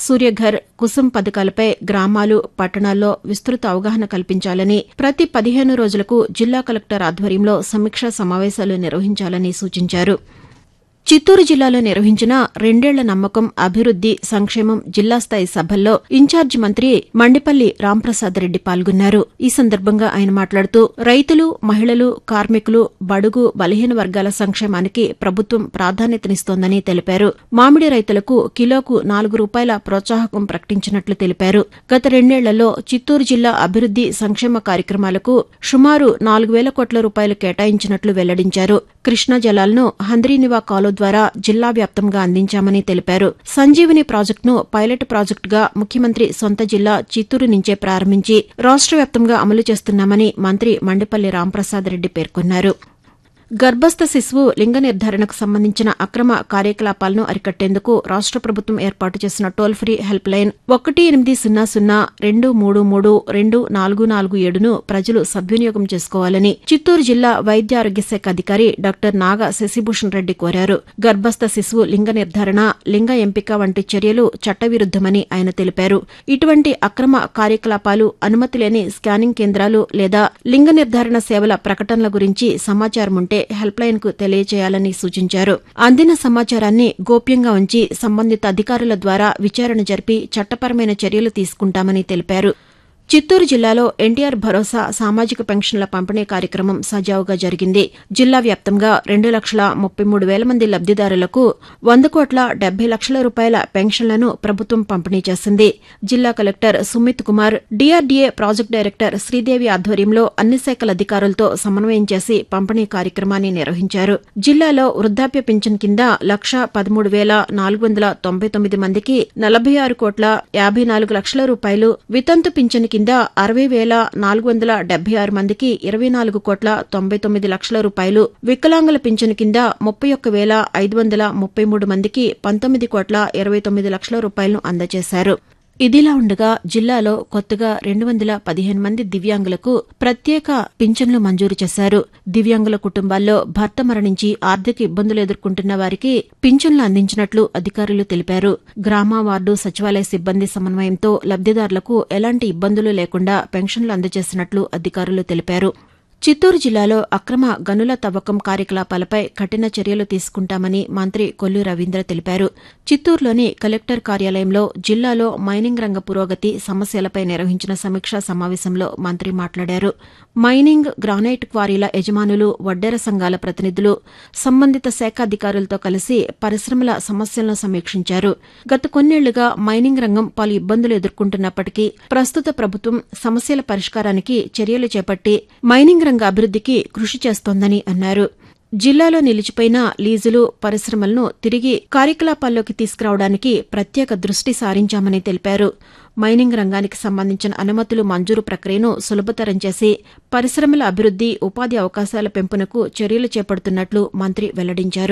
సూర్యఘర్ కుసుమ్ పథకాలపై గ్రామాలు పట్టణాల్లో విస్తృత అవగాహన కల్పించాలని ప్రతి పదిహేను రోజులకు జిల్లా కలెక్టర్ ఆధ్వర్యంలో సమీక్షా సమావేశాలు నిర్వహించాలని సూచించారు చిత్తూరు జిల్లాలో నిర్వహించిన రెండేళ్ల నమ్మకం అభివృద్ది సంక్షేమం జిల్లా స్థాయి సభల్లో ఇన్ఛార్జి మంత్రి మండిపల్లి రాంప్రసాద్ రెడ్డి పాల్గొన్నారు ఈ సందర్భంగా ఆయన మాట్లాడుతూ రైతులు మహిళలు కార్మికులు బడుగు బలహీన వర్గాల సంక్షేమానికి ప్రభుత్వం ప్రాధాన్యతనిస్తోందని తెలిపారు మామిడి రైతులకు కిలోకు నాలుగు రూపాయల ప్రోత్సాహకం ప్రకటించినట్లు తెలిపారు గత రెండేళ్లలో చిత్తూరు జిల్లా అభివృద్ది సంక్షేమ కార్యక్రమాలకు సుమారు నాలుగు వేల కోట్ల రూపాయలు కేటాయించినట్లు వెల్లడించారు కృష్ణా జలాలను హంద్రీనివా కాలువ ద్వారా జిల్లా వ్యాప్తంగా అందించామని తెలిపారు సంజీవని ప్రాజెక్టును పైలట్ ప్రాజెక్టుగా ముఖ్యమంత్రి సొంత జిల్లా చిత్తూరు నుంచే ప్రారంభించి రాష్ట్ర వ్యాప్తంగా అమలు చేస్తున్నామని మంత్రి మండిపల్లి రాంప్రసాద్ రెడ్డి పేర్కొన్నారు గర్భస్థ శిశువు లింగ నిర్ధారణకు సంబంధించిన అక్రమ కార్యకలాపాలను అరికట్టేందుకు రాష్ట ప్రభుత్వం ఏర్పాటు చేసిన టోల్ ఫ్రీ హెల్ప్ లైన్ ఒకటి ఎనిమిది సున్నా సున్నా రెండు మూడు మూడు రెండు నాలుగు నాలుగు ఏడును ప్రజలు సద్వినియోగం చేసుకోవాలని చిత్తూరు జిల్లా వైద్య ఆరోగ్య శాఖ అధికారి డాక్టర్ నాగ శశిభూషణ్ రెడ్డి కోరారు గర్భస్థ శిశువు లింగ నిర్ధారణ లింగ ఎంపిక వంటి చర్యలు చట్టవిరుద్దమని ఆయన తెలిపారు ఇటువంటి అక్రమ కార్యకలాపాలు అనుమతి లేని స్కానింగ్ కేంద్రాలు లేదా లింగ నిర్ధారణ సేవల ప్రకటనల గురించి సమాచారం ఉంటే హెల్ప్ లైన్ కు తెలియజేయాలని సూచించారు అందిన సమాచారాన్ని గోప్యంగా ఉంచి సంబంధిత అధికారుల ద్వారా విచారణ జరిపి చట్టపరమైన చర్యలు తీసుకుంటామని తెలిపారు చిత్తూరు జిల్లాలో ఎన్టీఆర్ భరోసా సామాజిక పెన్షన్ల పంపిణీ కార్యక్రమం సజావుగా జరిగింది జిల్లా వ్యాప్తంగా రెండు లక్షల ముప్పై మూడు వేల మంది లబ్దిదారులకు వంద కోట్ల డెబ్బై లక్షల రూపాయల పెన్షన్లను ప్రభుత్వం పంపిణీ చేసింది జిల్లా collector Sumit Kumar DRDA project director Sridevi ఆధ్వర్యంలో అన్ని శాఖల అధికారులతో సమన్వయం చేసి పంపిణీ కార్యక్రమాన్ని నిర్వహించారు జిల్లాలో వృద్ధాప్య పింఛన్ కింద లక్ష పదమూడు వేల నాలుగు వందల తొంభై తొమ్మిది మందికి నలభై ఆరు కోట్ల యాభై నాలుగు లక్షల రూపాయలు వితంతు పింఛన్ కింద అరవై వేల నాలుగు వందల డెబ్బై ఆరు మందికి ఇరవై నాలుగు కోట్ల తొంభై తొమ్మిది లక్షల రూపాయలు వికలాంగుల పింఛను కింద ముప్పై ఒక్క వేల ఐదు వందల ముప్పై మూడు మందికి పంతొమ్మిది కోట్ల ఇరవై తొమ్మిది లక్షల రూపాయలను అందజేశారు ఇదిలా ఉండగా జిల్లాలో కొత్తగా రెండు వందల పదిహేను మంది దివ్యాంగులకు ప్రత్యేక పింఛన్లు మంజూరు చేశారు దివ్యాంగుల కుటుంబాల్లో భర్త మరణించి ఆర్థిక ఇబ్బందులు ఎదుర్కొంటున్న వారికి పింఛన్లు అందించినట్లు అధికారులు తెలిపారు గ్రామ వార్డు సచివాలయ సిబ్బంది సమన్వయంతో లబ్దిదారులకు ఎలాంటి ఇబ్బందులు లేకుండా పెన్షన్లు అందజేసినట్లు అధికారులు తెలిపారు చిత్తూరు జిల్లాలో అక్రమ గనుల తవ్వకం కార్యకలాపాలపై కఠిన చర్యలు తీసుకుంటామని మంత్రి కొల్లు రవీంద్ర తెలిపారు చిత్తూరులోని కలెక్టర్ కార్యాలయంలో జిల్లాలో మైనింగ్ రంగ పురోగతి సమస్యలపై నిర్వహించిన సమీక్షా సమావేశంలో మంత్రి మాట్లాడారు మైనింగ్ గ్రానైట్ క్వారీల యజమానులు వడ్డెర సంఘాల ప్రతినిధులు సంబంధిత శాఖ అధికారులతో కలిసి పరిశ్రమల సమస్యలను సమీక్షించారు గత కొన్నేళ్లుగా మైనింగ్ రంగం పలు ఇబ్బందులు ఎదుర్కొంటున్నప్పటికీ ప్రస్తుత ప్రభుత్వం సమస్యల పరిష్కారానికి చర్యలు చేపట్టి మైనింగ్ రంగ అభివృద్దికి కృషి చేస్తోందని అన్నారు జిల్లాలో నిలిచిపోయిన లీజులు పరిశ్రమలను తిరిగి కార్యకలాపాల్లోకి తీసుకురావడానికి ప్రత్యేక దృష్టి సారించామని తెలిపారు మైనింగ్ రంగానికి సంబంధించిన అనుమతులు మంజూరు ప్రక్రియను సులభతరం చేసి పరిశ్రమల అభివృద్ది ఉపాధి అవకాశాల పెంపునకు చర్యలు చేపడుతున్నట్లు మంత్రి వెల్లడించారు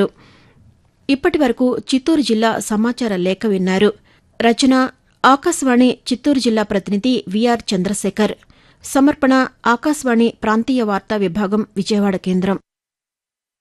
ఇప్పటి వరకు చిత్తూరు జిల్లా సమాచార లేఖ విన్నారు రచన ఆకాశవాణి చిత్తూరు జిల్లా ప్రతినిధి విఆర్ చంద్రశేఖర్ సమర్పణ ఆకాశవాణి ప్రాంతీయ వార్తా విభాగం విజయవాడ కేంద్రం